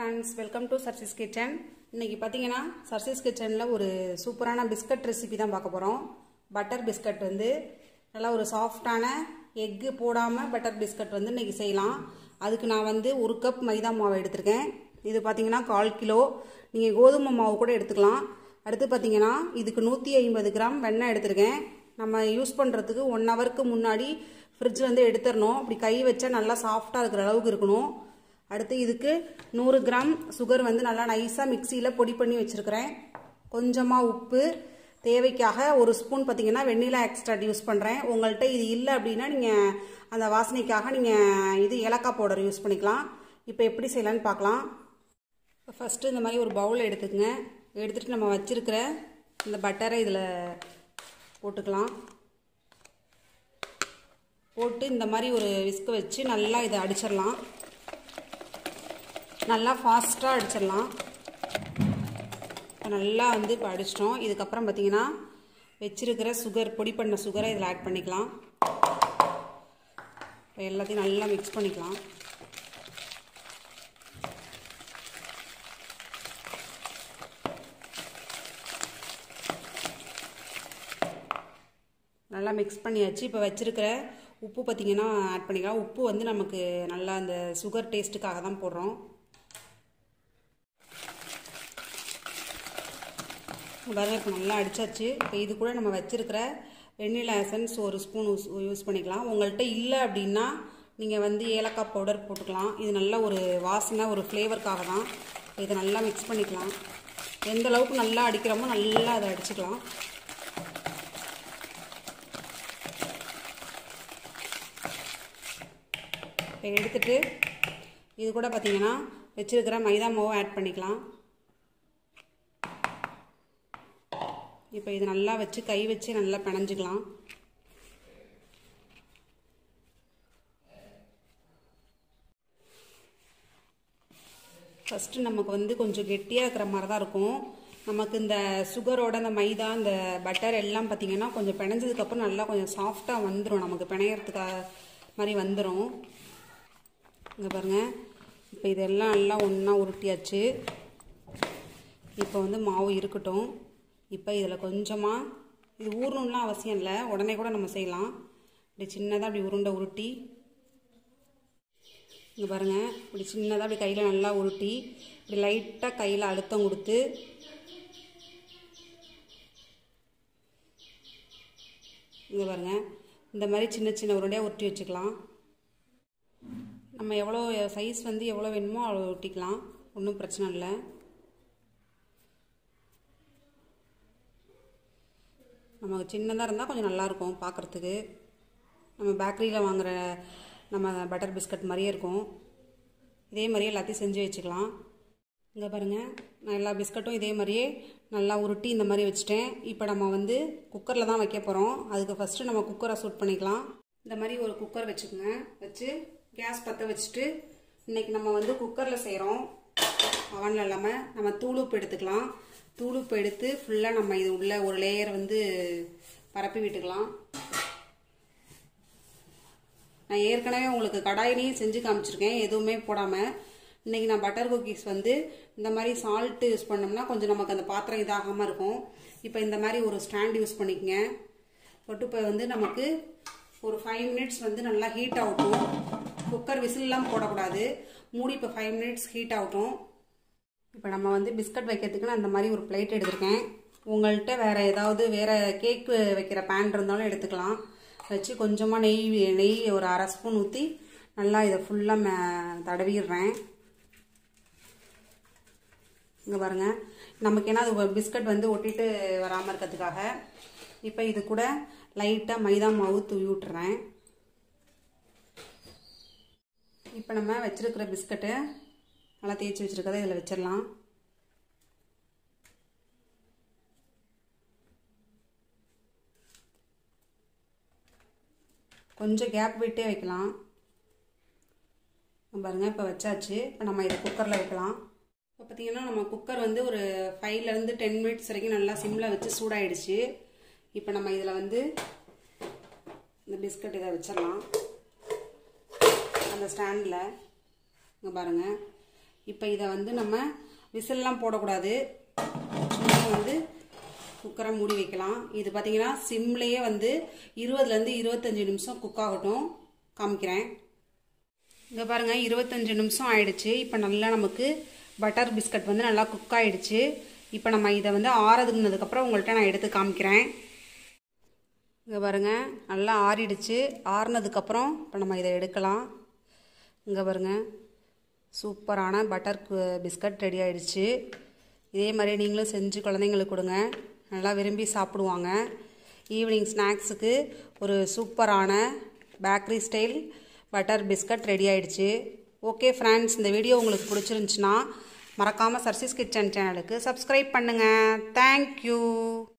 friends welcome to சர்சிஸ் kitchen இன்னைக்கு பார்த்தீங்கன்னா சர்சிஸ் கிச்சனில் ஒரு சூப்பரான பிஸ்கட் ரெசிபி தான் பார்க்க போகிறோம் பட்டர் பிஸ்கட் வந்து நல்லா ஒரு சாஃப்டான எக்கு போடாமல் பட்டர் பிஸ்கட் வந்து இன்னைக்கு செய்யலாம் அதுக்கு நான் வந்து ஒரு கப் மைதா மாவு எடுத்திருக்கேன் இது பார்த்தீங்கன்னா கால் கிலோ நீங்கள் கோதுமை மாவு கூட எடுத்துக்கலாம் அடுத்து பார்த்தீங்கன்னா இதுக்கு நூற்றி ஐம்பது கிராம் வெண்ணெய் எடுத்திருக்கேன் நம்ம யூஸ் பண்ணுறதுக்கு ஒன் ஹவருக்கு முன்னாடி ஃப்ரிட்ஜில் வந்து எடுத்துடணும் அப்படி கை வச்சா நல்லா சாஃப்டாக இருக்கிற அளவுக்கு இருக்கணும் அடுத்து இதுக்கு நூறு கிராம் சுகர் வந்து நல்லா நைஸாக மிக்சியில் பொடி பண்ணி வச்சுருக்கிறேன் கொஞ்சமாக உப்பு தேவைக்காக ஒரு ஸ்பூன் பார்த்தீங்கன்னா வெண்ணிலா எக்ஸ்ட்ராட் யூஸ் பண்ணுறேன் உங்கள்கிட்ட இது இல்லை அப்படின்னா நீங்கள் அந்த வாசனைக்காக நீங்கள் இது ஏலக்காய் பவுடர் யூஸ் பண்ணிக்கலாம் இப்போ எப்படி செய்யலான்னு பார்க்கலாம் இப்போ ஃபஸ்ட்டு இந்த மாதிரி ஒரு பவுல் எடுத்துக்கங்க எடுத்துகிட்டு நம்ம வச்சுருக்கிற இந்த பட்டரை இதில் போட்டுக்கலாம் போட்டு இந்த மாதிரி ஒரு விஸ்க வச்சு நல்லா இதை அடிச்சிடலாம் நல்லா ஃபாஸ்ட்டாக அடிச்சிடலாம் இப்போ நல்லா வந்து இப்போ அடிச்சிட்டோம் இதுக்கப்புறம் பார்த்தீங்கன்னா வச்சிருக்கிற சுகர் பொடி பண்ண சுகரை இதில் ஆட் பண்ணிக்கலாம் இப்போ எல்லாத்தையும் நல்லா மிக்ஸ் பண்ணிக்கலாம் நல்லா மிக்ஸ் பண்ணியாச்சு இப்போ வச்சுருக்கிற உப்பு பார்த்திங்கன்னா ஆட் பண்ணிக்கலாம் உப்பு வந்து நமக்கு நல்லா அந்த சுகர் டேஸ்ட்டுக்காக தான் போடுறோம் பாருங்க இப்போ நல்லா அடித்தாச்சு இப்போ இது கூட நம்ம வச்சுருக்கிற வெண்ணிலா எசன்ஸ் ஒரு ஸ்பூன் யூஸ் யூஸ் பண்ணிக்கலாம் உங்கள்கிட்ட இல்லை அப்படின்னா நீங்கள் வந்து ஏலக்காய் பவுடர் போட்டுக்கலாம் இது நல்ல ஒரு வாசனை ஒரு ஃப்ளேவருக்காக தான் இதை நல்லா மிக்ஸ் பண்ணிக்கலாம் எந்த அளவுக்கு நல்லா அடிக்கிறோமோ நல்லா அதை அடிச்சுக்கலாம் இப்போ எடுத்துட்டு இது கூட பார்த்தீங்கன்னா வச்சுருக்கிற மைதா மாவும் ஆட் பண்ணிக்கலாம் இப்போ இது நல்லா வச்சு கை வச்சு நல்லா பிணைஞ்சிக்கலாம் ஃபஸ்ட்டு நமக்கு வந்து கொஞ்சம் கெட்டியாக இருக்கிற மாதிரி தான் இருக்கும் நமக்கு இந்த சுகரோட இந்த மைதா இந்த பட்டர் எல்லாம் பார்த்திங்கன்னா கொஞ்சம் பிணைஞ்சதுக்கப்புறம் நல்லா கொஞ்சம் சாஃப்டாக வந்துடும் நமக்கு பிணையறதுக்காக மாதிரி வந்துடும் இங்கே பாருங்கள் இப்போ இதெல்லாம் நல்லா ஒன்றா உருட்டியாச்சு இப்போ வந்து மாவு இருக்கட்டும் இப்போ இதில் கொஞ்சமாக இது ஊறணும்லாம் அவசியம் இல்லை உடனே கூட நம்ம செய்யலாம் இப்படி சின்னதாக அப்படி உருண்டை உருட்டி இங்கே பாருங்கள் இப்படி சின்னதாக அப்படி கையில் நல்லா உருட்டி இப்படி லைட்டாக கையில் அழுத்தம் கொடுத்து இங்கே பாருங்கள் இந்த மாதிரி சின்ன சின்ன உருண்டையாக உருட்டி வச்சுக்கலாம் நம்ம எவ்வளோ சைஸ் வந்து எவ்வளோ வேணுமோ அவ்வளோ ஒட்டிக்கலாம் ஒன்றும் பிரச்சனை இல்லை நமக்கு சின்னதாக இருந்தால் கொஞ்சம் நல்லாயிருக்கும் பார்க்குறதுக்கு நம்ம பேக்கரியில் வாங்குகிற நம்ம பட்டர் பிஸ்கட் மாதிரியே இருக்கும் இதே மாதிரியே எல்லாத்தையும் செஞ்சு வச்சுக்கலாம் இங்கே பாருங்கள் நான் எல்லா பிஸ்கட்டும் இதே மாதிரியே நல்லா உருட்டி இந்த மாதிரி வச்சுட்டேன் இப்போ நம்ம வந்து குக்கரில் தான் வைக்க போகிறோம் அதுக்கு ஃபஸ்ட்டு நம்ம குக்கரை சூட் பண்ணிக்கலாம் இந்த மாதிரி ஒரு குக்கர் வச்சுக்கோங்க வச்சு கேஸ் பற்ற வச்சுட்டு இன்றைக்கி நம்ம வந்து குக்கரில் செய்கிறோம் அவனில் இல்லாமல் நம்ம தூளுப்பு எடுத்துக்கலாம் தூளுப்பு எடுத்து ஃபுல்லாக நம்ம இது உள்ள ஒரு லேயர் வந்து பரப்பி விட்டுக்கலாம் நான் ஏற்கனவே உங்களுக்கு கடாயிலையும் செஞ்சு காமிச்சிருக்கேன் எதுவுமே போடாமல் இன்றைக்கி நான் பட்டர் குக்கீஸ் வந்து இந்த மாதிரி சால்ட்டு யூஸ் பண்ணோம்னா கொஞ்சம் நமக்கு அந்த பாத்திரம் இதாகாமல் இருக்கும் இப்போ இந்த மாதிரி ஒரு ஸ்டாண்ட் யூஸ் பண்ணிக்கங்க போட்டு இப்போ வந்து நமக்கு ஒரு ஃபைவ் மினிட்ஸ் வந்து நல்லா ஹீட் ஆகட்டும் குக்கர் விசில்லாம் போடக்கூடாது மூடி இப்போ ஃபைவ் மினிட்ஸ் ஹீட் ஆகட்டும் இப்போ நம்ம வந்து பிஸ்கட் வைக்கிறதுக்கு நான் அந்த மாதிரி ஒரு பிளேட் எடுத்திருக்கேன் உங்கள்கிட்ட வேறு ஏதாவது வேறு கேக்கு வைக்கிற பேன் இருந்தாலும் எடுத்துக்கலாம் வச்சு கொஞ்சமாக நெய் நெய் ஒரு அரை ஸ்பூன் ஊற்றி நல்லா இதை ஃபுல்லாக மே தடவிடுறேன் இங்கே பாருங்கள் நமக்கு என்ன அது பிஸ்கட் வந்து ஒட்டிட்டு வராமல் இருக்கிறதுக்காக இப்போ இது கூட லைட்டாக மைதா மாவு தூவி விட்டுறேன் இப்போ நம்ம வச்சுருக்கிற பிஸ்கட்டு நல்லா தேய்ச்சி வச்சுருக்கதை இதில் வச்சிடலாம் கொஞ்சம் கேப் விட்டே வைக்கலாம் பாருங்கள் இப்போ வச்சாச்சு இப்போ நம்ம இதை குக்கரில் வைக்கலாம் இப்போ பார்த்திங்கன்னா நம்ம குக்கர் வந்து ஒரு ஃபைவ்லேருந்து டென் மினிட்ஸ் வரைக்கும் நல்லா சிம்மில் வச்சு சூடாயிடுச்சு இப்போ நம்ம இதில் வந்து இந்த பிஸ்கட் இதை வச்சிடலாம் அந்த ஸ்டாண்டில் இங்கே பாருங்கள் இப்போ இதை வந்து நம்ம விசில்லாம் போடக்கூடாது சும்மா வந்து குக்கரை மூடி வைக்கலாம் இது பார்த்தீங்கன்னா சிம்லேயே வந்து இருபதுலேருந்து இருபத்தஞ்சி நிமிஷம் குக் ஆகட்டும் காமிக்கிறேன் இங்கே பாருங்கள் இருபத்தஞ்சி நிமிஷம் ஆயிடுச்சு இப்போ நல்லா நமக்கு பட்டர் பிஸ்கட் வந்து நல்லா குக் ஆயிடுச்சு இப்போ நம்ம இதை வந்து ஆறதுனதுக்கப்புறம் உங்கள்கிட்ட நான் எடுத்து காமிக்கிறேன் இங்கே பாருங்கள் நல்லா ஆறிடுச்சு ஆறுனதுக்கப்புறம் இப்போ நம்ம இதை எடுக்கலாம் இங்கே பாருங்கள் சூப்பரான பட்டர் பிஸ்கட் ரெடி ஆயிடுச்சு இதே மாதிரி நீங்களும் செஞ்சு குழந்தைங்களுக்கு கொடுங்க நல்லா விரும்பி சாப்பிடுவாங்க ஈவினிங் ஸ்நாக்ஸுக்கு ஒரு சூப்பரான bakery style butter biscuit ready ஆயிடுச்சு ஓகே ஃப்ரெண்ட்ஸ் இந்த வீடியோ உங்களுக்கு பிடிச்சிருந்துச்சுன்னா மறக்காமல் சர்சிஸ் கிச்சன் சேனலுக்கு சப்ஸ்கிரைப் பண்ணுங்கள் தேங்க்யூ